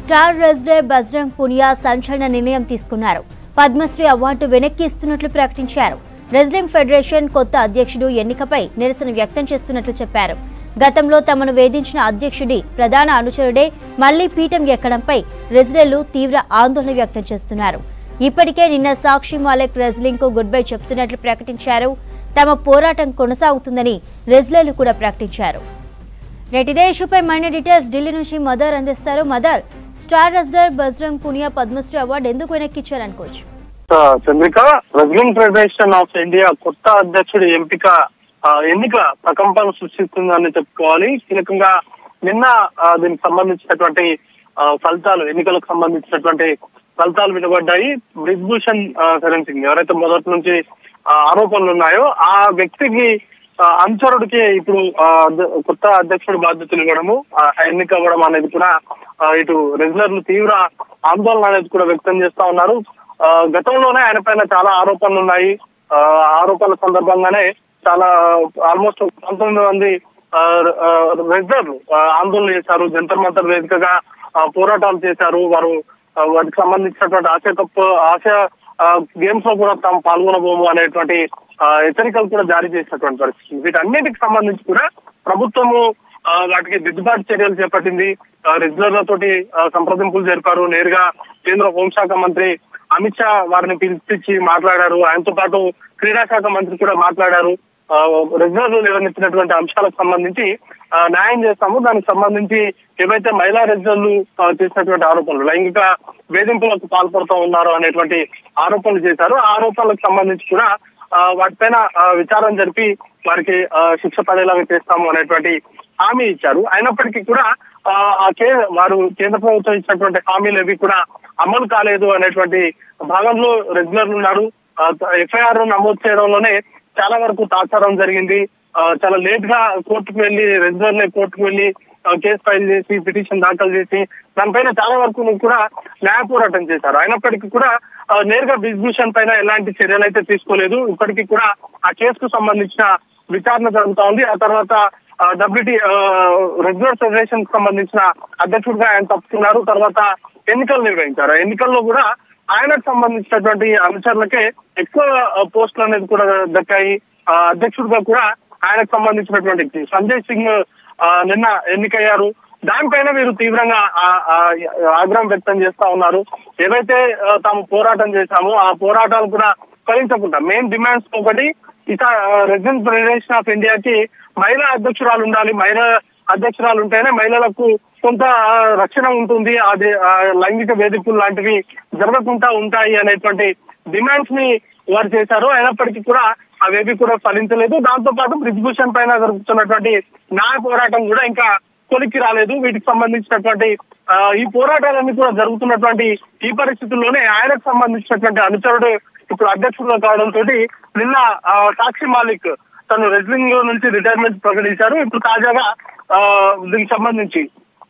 star wrestler Bajrang Punia సంచలన నిర్ణయం తీసుకున్నారు పద్మశ్రీ అవార్డు వెనక్కి ఇస్తున్నట్లు ప్రకటించారు రెజ్లింగ్ ఫెడరేషన్ కొత్త అధ్యక్షుడు ఎన్నికపై నిరసన వ్యక్తం చేస్తున్నట్లు చెప్పారు గతంలో తమను వేధించిన అధ్యక్షుడి ప్రధాన అనుచరుడే మళ్లీ పీఠం ఎక్కడంపై రెజ్లర్లు తీవ్ర ఆందోళన వ్యక్తం చేస్తున్నారు ఇప్పటికే నిన్న సాక్షి మాలిక్ రెజ్లింగ్ కు గుడ్ బై చెప్తున్నట్లు ప్రకటించారు తమ పోరాటం కొనసాగుతుందని రెజ్లర్లు కూడా ప్రకటించారు రైట్ ఇదే ఇష్యూపై మరిన్ని డీటెయిల్స్ ఢిల్లీ నుంచి మదర్ అందిస్తారు మదర్ star wrestler Bajrang Punia Padmashri award ఎందుకు వెనక్కి ఇచ్చారనుకోవచ్చు ఆ, Chandrika wrestling federation of India కొత్త అధ్యక్షుడి ఎంపిక ఆ, ఎన్నిక ప్రకంపన సృష్టిస్తుందని చెప్పుకోవాలి కీలకంగా నిన్న ఆ, దీనికి సంబంధించినటువంటి ఆ, ఫలితాలు ఎన్నికలకు సంబంధించినటువంటి ఫలితాలు వినబడ్డాయి బ్రిజ్భూషణ్ శరణ్ సింగ్ ఎవరైతే మొదటి నుంచి ఆ, ఆరోపణలు ఉన్నాయో ఆ వ్యక్తికి ఆ, అనుచరుడికి ఇప్పుడు ఆ, అధ్య- కొత్త అధ్యక్షుడి బాధ్యతలు ఇవ్వడము ఆ, ఎన్నిక అవ్వడం అనేది కూడా ఆ, ఇటు రెగ్యులర్లు తీవ్ర ఆందోళన అనేది కూడా వ్యక్తం చేస్తా ఉన్నారు ఆ, గతంలోనే ఆయన పైన చాలా ఆరోపణలు ఉన్నాయి ఆ, ఆరోపణల సందర్భంగానే చాలా ఆల్మోస్ట్ పంతొమ్మిది మంది ఆ, ఆ, రెగ్యులర్లు ఆ, ఆందోళన చేశారు జంతర్ మంతర్ వేదికగా ఆ, పోరాటాలు చేశారు వారు ఆ, వాటికి సంబంధించినటువంటి ఆసియా కప్ ఆసియా గేమ్స్ లో కూడా తాము పాల్గొనబోము అనేటువంటి ఆ, హెచ్చరికలు కూడా జారీ చేసినటువంటి పరిస్థితి వీటన్నిటికి సంబంధించి కూడా ప్రభుత్వము ఆ, వాటికి దిద్దుబాటు చర్యలు చేపట్టింది ఆ, రెగ్యులర్లతోటి ఆ, సంప్రదింపులు జరిపారు నేరుగా కేంద్ర హోంశాఖ మంత్రి అమిత్ షా వారిని పిలిపించి మాట్లాడారు ఆయనతో పాటు క్రీడా శాఖ మంత్రి కూడా మాట్లాడారు ఆ, రెగ్యులర్లు లేవనెత్తినటువంటి అంశాలకు సంబంధించి ఆ, న్యాయం చేస్తాము దానికి సంబంధించి ఏవైతే మహిళా రెగ్యులర్లు ఆ, చేసినటువంటి ఆరోపణలు లైంగిక వేధింపులకు పాల్పడుతూ ఉన్నారు అనేటువంటి ఆరోపణలు చేశారు ఆ ఆరోపణలకు సంబంధించి కూడా ఆ, వాటిపైన ఆ, విచారణ జరిపి వారికి ఆ, శిక్ష పడేలాగా చేస్తాము అనేటువంటి హామీ ఇచ్చారు అయినప్పటికీ కూడా ఆ, ఆ కే వారు కేంద్ర ప్రభుత్వం ఇచ్చినటువంటి హామీలు ఏవి కూడా అమలు కాలేదు అనేటువంటి భాగంలో రెగ్యులర్లు ఉన్నారు ఎఫ్ఐఆర్ నమోదు చేయడంలోనే చాలా వరకు తాత్సారం జరిగింది ఆ, చాలా లేట్ గా కోర్టుకు వెళ్లి రెగ్యులర్లే కోర్టుకు వెళ్లి ఆ, కేసు ఫైల్ చేసి పిటిషన్ దాఖలు చేసి దానిపైన చాలా వరకు కూడా న్యాయ పోరాటం చేశారు అయినప్పటికీ కూడా ఆ, నేరుగా బిజ్భూషణ్ పైన ఎలాంటి చర్యలు అయితే తీసుకోలేదు ఇప్పటికీ కూడా ఆ కేసుకు సంబంధించిన విచారణ జరుగుతా ఉంది ఆ తర్వాత డబ్ల్యూటీ రెగ్యులర్ ఫెడరేషన్ కు సంబంధించిన అధ్యక్షుడిగా ఆయన తప్పుకున్నారు తర్వాత ఎన్నికలు నిర్వహించారు ఆ ఎన్నికల్లో కూడా ఆయనకు సంబంధించినటువంటి అనుచరులకే ఎక్కువ ఆ, పోస్టులు అనేది కూడా దక్కాయి ఆ, అధ్యక్షుడిగా కూడా ఆయనకు సంబంధించినటువంటి వ్యక్తి సంజయ్ సింగ్ ఆ, నిన్న ఎన్నికయ్యారు దానిపైన వీరు తీవ్రంగా ఆ- ఆ ఆగ్రహం వ్యక్తం చేస్తా ఉన్నారు ఏవైతే ఆ, తాము పోరాటం చేశామో ఆ పోరాటాలు కూడా ఫలించకుండా మెయిన్ డిమాండ్స్ ఒకటి ఇక రెసిడెంట్ ఫెడరేషన్ ఆఫ్ ఇండియాకి మహిళా అధ్యక్షురాలు ఉండాలి మహిళా అధ్యక్షురాలు ఉంటేనే మహిళలకు కొంత ఆ, రక్షణ ఉంటుంది అది ఆ, లైంగిక వేధింపులు లాంటివి జరగకుండా ఉంటాయి అనేటువంటి డిమాండ్స్ ని వారు చేశారు అయినప్పటికీ కూడా అవేవి కూడా ఫలించలేదు దాంతో పాటు బ్రిజ్భూషణ్ పైన జరుగుతున్నటువంటి న్యాయ పోరాటం కూడా ఇంకా కొలిక్కి రాలేదు వీటికి సంబంధించినటువంటి ఆ, ఈ పోరాటాలన్నీ కూడా జరుగుతున్నటువంటి ఈ పరిస్థితుల్లోనే ఆయనకు సంబంధించినటువంటి అనుచరుడు ఇప్పుడు అధ్యక్షుడుగా కావడంతో నిన్న ఆ, సాక్షి మాలిక్ తను రెజ్లింగ్ నుంచి రిటైర్మెంట్ ప్రకటించారు ఇప్పుడు తాజాగా ఆ, దీనికి సంబంధించి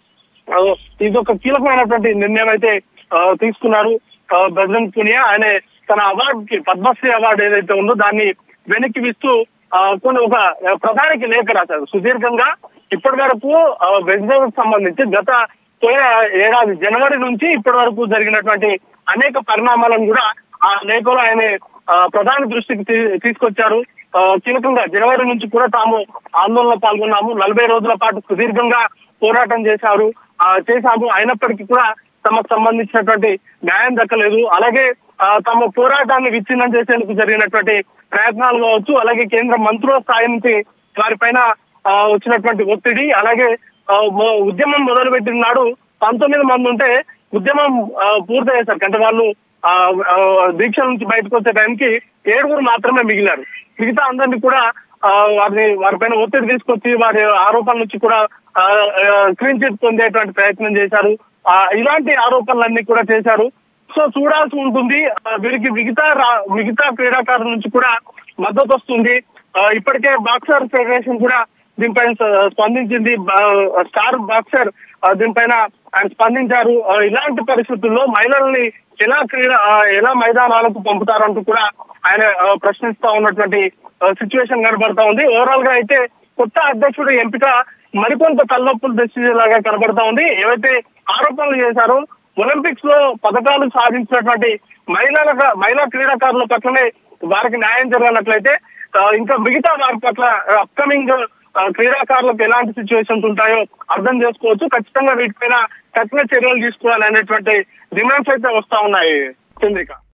ఆ, ఇది ఒక కీలకమైనటువంటి నిర్ణయం అయితే ఆ, తీసుకున్నారు ఆ, బజరంగ్ పునియా ఆయన తన అవార్డు కి పద్మశ్రీ అవార్డు ఏదైతే ఉందో దాన్ని వెనక్కి ఇస్తూ ఆ, కొన్ని ఒక ఆ, ప్రధానికి లేఖ రాశారు సుదీర్ఘంగా ఇప్పటి వరకు బెంజామిన్ సంబంధించి గత పోయిన ఏడాది జనవరి నుంచి ఇప్పటి వరకు జరిగినటువంటి అనేక పరిణామాలను కూడా ఆ లేఖలో ఆయన ఆ, ప్రధాని దృష్టికి తీ- తీసుకొచ్చారు ఆ, కీలకంగా జనవరి నుంచి కూడా తాము ఆందోళనలో పాల్గొన్నాము నలభై రోజుల పాటు సుదీర్ఘంగా పోరాటం చేశారు ఆ, చేశాము అయినప్పటికీ కూడా తమకు సంబంధించినటువంటి న్యాయం దక్కలేదు అలాగే ఆ, తమ పోరాటాన్ని విచ్ఛిన్నం చేసేందుకు జరిగినటువంటి ప్రయత్నాలు కావచ్చు అలాగే కేంద్ర మంత్రుల స్థాయి నుంచి వారిపైన ఆ, వచ్చినటువంటి ఒత్తిడి అలాగే ఆ, మొ- ఉద్యమం మొదలుపెట్టిన నాడు పంతొమ్మిది మంది ఉంటే ఉద్యమం ఆ, పూర్తయ్యేసరికి అంటే వాళ్ళు ఆ, ఆ, దీక్ష నుంచి బయటకు వచ్చే టైంకి ఏడుగురు మాత్రమే మిగిలారు మిగతా అందరినీ కూడా ఆ, వారిని వారిపైన ఒత్తిడి తీసుకొచ్చి వారి ఆరోపణల నుంచి కూడా క్లీన్ చిట్ పొందేటువంటి ప్రయత్నం చేశారు ఆ, ఇలాంటి ఆరోపణలన్నీ కూడా చేశారు సో చూడాల్సి ఉంటుంది ఆ, వీరికి మిగతా రా- మిగతా క్రీడాకారుల నుంచి కూడా మద్దతు వస్తుంది ఆ, ఇప్పటికే బాక్సర్ ఫెడరేషన్ కూడా దీనిపైన స- స్పందించింది బా- స్టార్ బాక్సర్ ఆ, దీనిపైన ఆయన స్పందించారు ఆ, ఇలాంటి పరిస్థితుల్లో మహిళల్ని ఎలా క్రీడ ఆ, ఎలా మైదానాలకు పంపుతారంటూ కూడా ఆయన ఆ, ప్రశ్నిస్తా ఉన్నటువంటి సిచ్యువేషన్ కనబడతా ఉంది ఓవరాల్ గా అయితే కొత్త అధ్యక్షుడు ఎంపిక మరికొంత తలనొప్పులు తెచ్చేలాగా కనబడతా ఉంది ఏవైతే ఆరోపణలు చేశారో ఒలింపిక్స్ లో పథకాలు సాధించినటువంటి మహిళల మహిళా క్రీడాకారుల పట్లనే వారికి న్యాయం జరగనట్లయితే ఆ, ఇంకా మిగతా వారి పట్ల అప్కమింగ్ క్రీడాకారులకు ఎలాంటి సిచ్యువేషన్స్ ఉంటాయో అర్థం చేసుకోవచ్చు ఖచ్చితంగా వీటిపైన కఠిన చర్యలు తీసుకోవాలి అనేటువంటి డిమాండ్స్ అయితే వస్తా ఉన్నాయి చంద్రిక